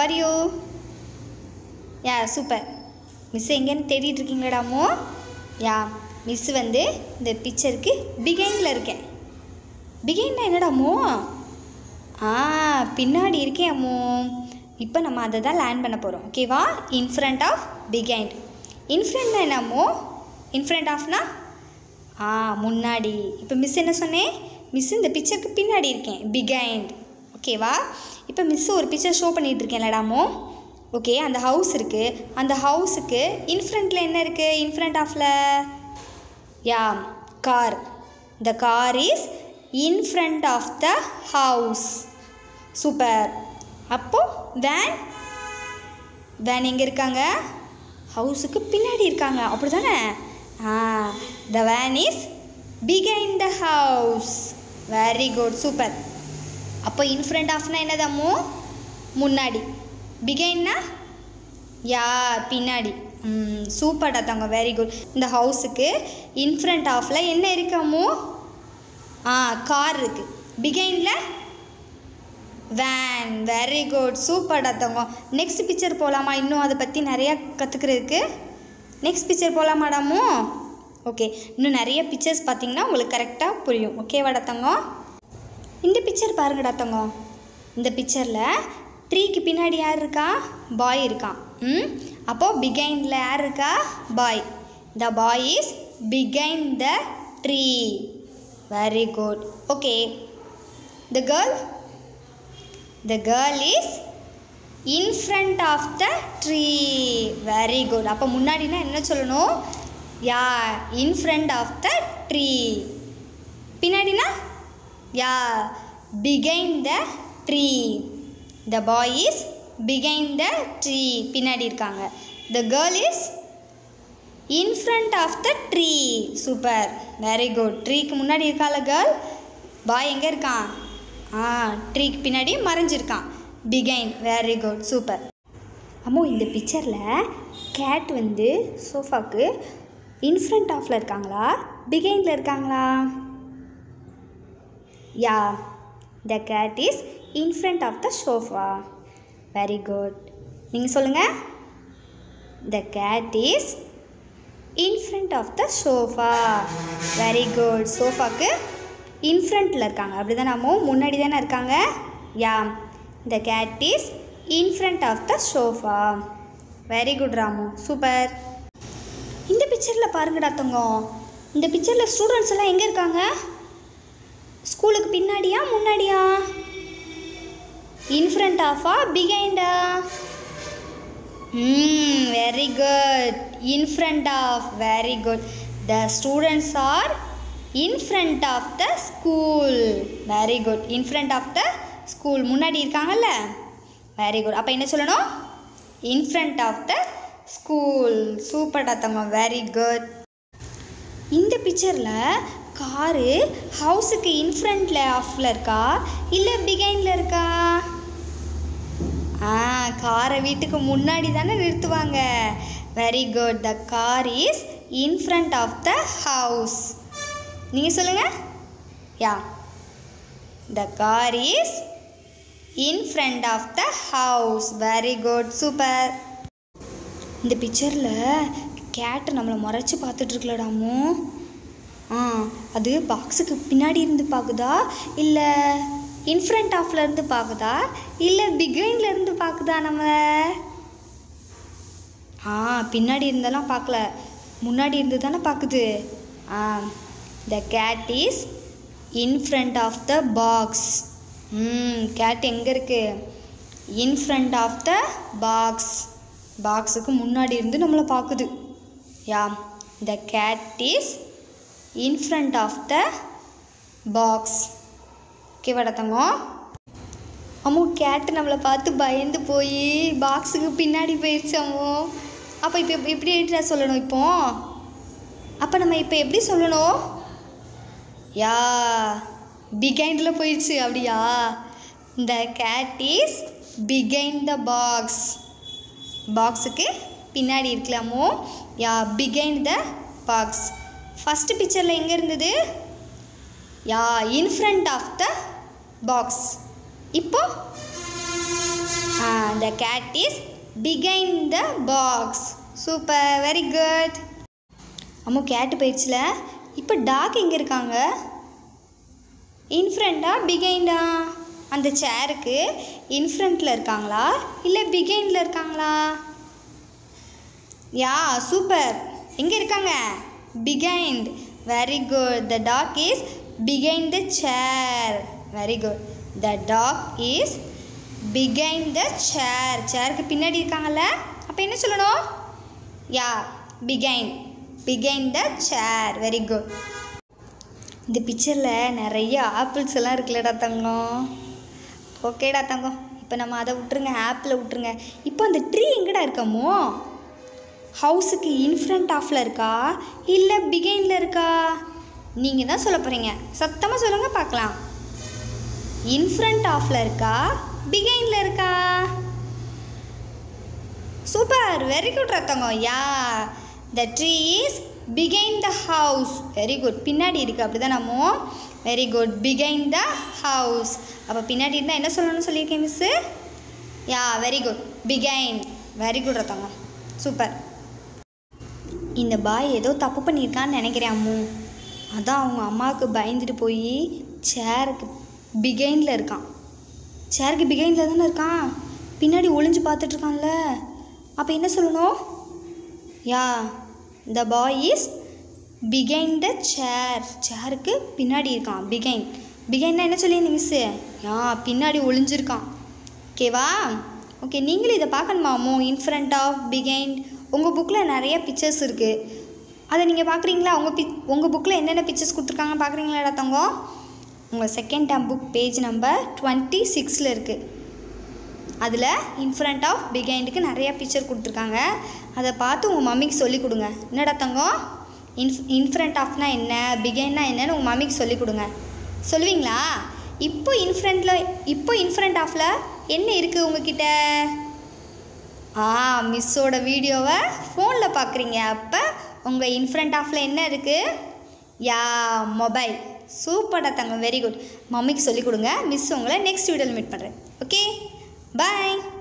R you yeah super miss எங்கேன்னு தேடிட்டு இருக்கீங்களாடாமோ யா miss வந்து இந்த பிக்சருக்கு பிகைனில் இருக்கேன் பிகைன்னா என்னடாமோ ஆ பின்னாடி இருக்கேன் அம்மோ இப்போ நம்ம அதை தான் லேர்ன் பண்ண போகிறோம் ஓகேவா in front of behind in ஃப்ரண்ட்னா என்னமோ இன் ஃப்ரண்ட் ஆஃப்னா ஆ முன்னாடி இப்போ மிஸ் என்ன சொன்னேன் மிஸ் இந்த பிக்சருக்கு பின்னாடி இருக்கேன் பிகைண்ட் ஓகேவா இப்போ மிஸ் ஒரு பிக்சர் ஷோ பண்ணிகிட்டு இருக்கேன்லடாமோ ஓகே அந்த ஹவுஸ் இருக்குது அந்த ஹவுஸுக்கு இன் ஃப்ரண்ட்டில் என்ன இருக்குது இன் ஃப்ரண்ட் ஆஃபில் yeah car the car is in front of the house super அப்போ வேன் வேன் எங்கே இருக்காங்க ஹவுஸுக்கு பின்னாடி இருக்காங்க அப்படி தானே ஆ த வேன் இஸ் பிகைன் the house very good super அப்போ இன் ஃப்ரண்ட் ஆஃப்னா என்னதாமோ முன்னாடி பிகைன்னா யா பின்னாடி ம் சூப்பர்டா தங்க வெரி குட் இந்த ஹவுஸுக்கு இன் ஃப்ரண்ட் ஆஃபில் என்ன இருக்காமோ ஆ கார் இருக்குது பிகைனில் வேன் வெரி குட் சூப்பர்டா தங்க நெக்ஸ்ட் பிக்சர் போகலாமா இன்னும் அதை பற்றி நிறையா கற்றுக்கிறதுக்கு நெக்ஸ்ட் பிக்சர் போகலாமாடாமோ ஓகே இன்னும் நிறைய பிக்சர்ஸ் பார்த்தீங்கன்னா உங்களுக்கு கரெக்டாக புரியும் ஓகேவாடா தங்கம் இந்த பிக்சர் பாருங்கடா தங்கம் இந்த பிக்சரில் ட்ரீக்கு பின்னாடி யார் இருக்கா பாய் இருக்கான் ம் அப்போது பிகைனில் யார் இருக்கா பாய் த பாய் இஸ் பிகைன் the tree very good okay the girl the girl is in front of the tree very good அப்போ முன்னாடினா என்ன சொல்லணும் யா in front of the tree பின்னாடினா yeah பிகைன் the tree the boy is பிகைன் த ட்ரீ பின்னாடி இருக்காங்க the girl is in front of the tree super very good ட்ரீக்கு முன்னாடி இருக்கால girl பாய் எங்கே இருக்கான் ஆ ட்ரீக்கு பின்னாடி மறைஞ்சிருக்கான் பிகைன் வெரி குட் சூப்பர் அம்மோ இந்த பிக்சரில் கேட் வந்து சோஃபாக்கு இன் ஃப்ரண்ட் ஆஃபில் இருக்காங்களா பிகைனில் இருக்காங்களா yeah the cat is in front of the sofa very good நீங்கள் சொல்லுங்கள் the cat is in front of the sofa very good சோஃபாக்கு இன் ஃப்ரண்ட்டில் இருக்காங்க அப்படி தான் நம்ம முன்னாடி தானே இருக்காங்க yeah the cat is in front of the sofa very good Ramu super இந்த பிக்சரில் பாருங்கடா தங்கம் இந்த பிக்சரில் ஸ்டூடெண்ட்ஸ் எல்லாம் எங்கே இருக்காங்க ஸ்கூலுக்கு பின்னாடியா முன்னாடியா இன் ஃப்ரண்ட் ஆஃபா பிகைண்டா ம் very good in front of very good the students are in front of the school very good in front of the school முன்னாடி இருக்காங்கல்ல வெரி குட் அப்போ என்ன சொல்லணும் in front of the school சூப்பர்டா தங்க வெரி குட் இந்த பிக்சரில் car ஹவுஸுக்கு இன் ஃப்ரண்ட்டில் ஆஃபில் இருக்கா இல்லை பிகைனில் இருக்கா ஆ காரை வீட்டுக்கு முன்னாடி தானே நிறுத்துவாங்க very good the car is in front of the house நீங்கள் சொல்லுங்கள் yeah the car is in front of the house very good super இந்த பிக்சரில் கேட்டு நம்மளை முறைச்சி பார்த்துட்ருக்கலடாமோ ஆ அது பாக்ஸுக்கு பின்னாடி இருந்து பார்க்குதா இல்லை இன்ஃப்ரண்ட் ஆஃப்ல இருந்து பார்க்குதா இல்லை பிகைன்ல இருந்து பார்க்குதா நம்ம ஆ பின்னாடி இருந்தெல்லாம் பார்க்கல முன்னாடி இருந்து தானே பார்க்குது ஆ the cat is in front of the box ம் கேட் எங்கே இருக்குது in front of the box பாக்ஸுக்கு முன்னாடி இருந்து நம்மளை பார்க்குது yeah the cat is in front of the box ஓகேவாடா தங்கம் அம்மோ கேட்டு நம்மளை பார்த்து பயந்து போய் பாக்ஸுக்கு பின்னாடி போயிடுச்சு அம்மோ அப்போ இப்போ எப்படி- எப்படி எழுதிட்டா சொல்லணும் இப்போ அப்போ நம்ம இப்போ எப்படி சொல்லணும் யா பிகைண்டில் போயிடுச்சு அப்படியா the cat is behind the box பாக்ஸுக்கு பின்னாடி இருக்கலாமோ yeah behind the box first பிக்சரில் எங்கே இருந்தது yeah in front of the box இப்போ த கேட் இஸ் பிகைன் the box super very good அம்மா கேட்டு போயிடுச்சுல இப்போ டாக் எங்கே இருக்காங்க இன்ஃப்ரண்டா பிகைண்டா அந்த சேருக்கு இன்ஃப்ரண்ட்டில் இருக்காங்களா இல்லை பிகைண்டில் இருக்காங்களா யா சூப்பர் எங்கே இருக்காங்க behind very good the dog is behind the chair very good the dog is behind the chair சேருக்கு பின்னாடி இருக்காங்கல்ல அப்போ என்ன சொல்லணும் yeah behind behind the chair very good இந்த பிக்சரில் நிறைய ஆப்பிள்ஸ் எல்லாம் இருக்குல்லடா தங்கம் ஓகேடா தங்கம் இப்போ நம்ம அதை விட்டுருங்க ஆப்பிளை விட்டுருங்க இப்போ அந்த ட்ரீ எங்கடா இருக்கமோ ஹவுஸுக்கு இன்ஃப்ரண்ட் ஆஃபில் இருக்கா இல்லை பிகைனில் இருக்கா நீங்கள் தான் சொல்ல போகிறீங்க சத்தமாக சொல்லுங்கள் பார்க்கலாம் இன்ஃப்ரண்ட் ஆஃபில் இருக்கா பிகைனில் இருக்கா சூப்பர் வெரி குட் ரத்தங்கம் யா த ட்ரீ இஸ் பிகைன் த ஹவுஸ் வெரி குட் பின்னாடி இருக்குது அப்படி தான் நம்ம வெரி குட் பிகைன் த ஹவுஸ் அப்போ பின்னாடி இருந்தால் என்ன சொல்லணும்னு சொல்லியிருக்கேன் மிஸ்ஸு யா வெரி குட் பிகைன் வெரி குட் ரத்தங்கம் சூப்பர் இந்த பாய் ஏதோ தப்பு பண்ணியிருக்கான்னு நினைக்கிறேன் அம்மு அதான் அவங்க அம்மாவுக்கு பயந்துட்டு போய் சேருக்கு பிகைனில் இருக்கான் சேருக்கு பிகைனில் தானே இருக்கான் பின்னாடி ஒளிஞ்சு பார்த்துட்டு இருக்கான்ல அப்போ என்ன சொல்லணும் யா த பாய் இஸ் பிகைன் த சேர் சேருக்கு பின்னாடி இருக்கான் பிகைன் பிகைன்னா என்ன சொல்லியிருந்தீங்க மிஸ்ஸு யா பின்னாடி ஒளிஞ்சிருக்கான் ஓகேவா ஓகே நீங்களும் இதை பார்க்கணுமா மோ இன்ஃப்ரண்ட் ஆஃப் பிகைண்ட் உங்கள் புக்கில் நிறைய பிக்சர்ஸ் இருக்குது அதை நீங்கள் பார்க்குறீங்களா உங்கள் பி உங்கள் புக்கில் என்னென்ன பிக்சர்ஸ் கொடுத்துருக்காங்க பார்க்குறீங்களா தங்கம் உங்கள் second term book page number twenty சிக்ஸில் இருக்குது அதில் இன்ஃப்ரண்ட் ஆஃப் பிகைண்டுக்கு நிறைய பிக்சர் கொடுத்துருக்காங்க அதை பார்த்து உங்கள் மம்மிக்கு சொல்லி கொடுங்க என்னடா தங்கம் இன்ஃப் இன்ஃப்ரண்ட் ஆஃப்னா என்ன பிகைன்னா என்னன்னு உங்கள் மம்மிக்கு சொல்லி கொடுங்க சொல்லுவீங்களா இப்போ இன்ஃப்ரண்ட்டில் இப்போ இன்ஃப்ரண்ட் ஆஃபில் என்ன இருக்குது உங்ககிட்ட ஆ மிஸ்ஸோட வீடியோவை ஃபோனில் பார்க்குறீங்க அப்போ உங்கள் இன்ஃப்ரண்ட் ஆஃபில் என்ன இருக்குது யா மொபைல் சூப்பர்டா தங்க வெரி குட் மம்மிக்கு சொல்லிக் கொடுங்க மிஸ் உங்களை நெக்ஸ்ட் வீடியோவில் மீட் பண்ணுறேன் ஓகே பாய்